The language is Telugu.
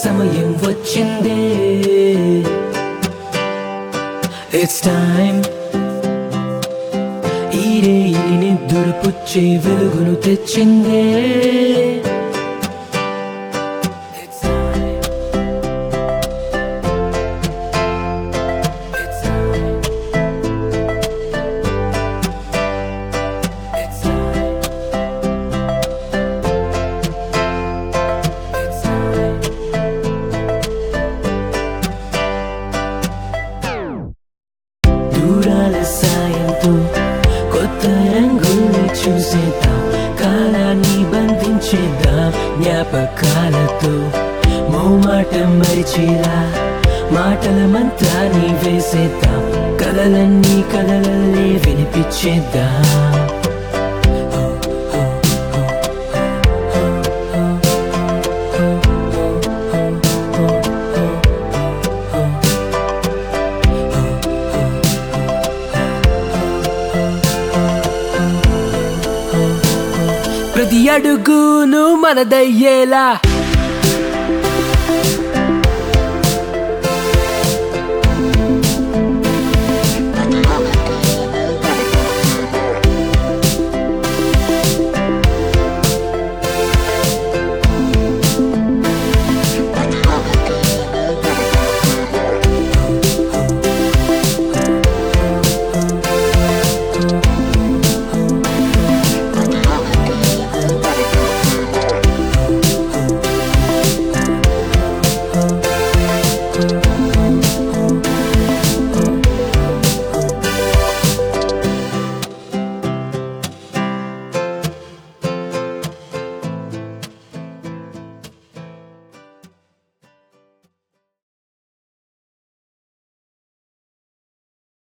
సమయం వచ్చిందే ఇట్స్ టైం ఈ రేయిని నిద్దురపుచ్చే వెలుగును తెచ్చిందే It's time. It's time. It's time. It's time. దూరాల సాయంతో కొత్త రంగుల్ని చూసేద్దాం కాలాన్ని బంధించేద్దాం జ్ఞాపకాలతో మౌమాటం మరిచేలా మాటల మంత్రాన్ని వేసేద్దాం కలలన్నీ కలలల్లే వినిపించేద్దాం ప్రతి అడుగును మనదయ్యేలా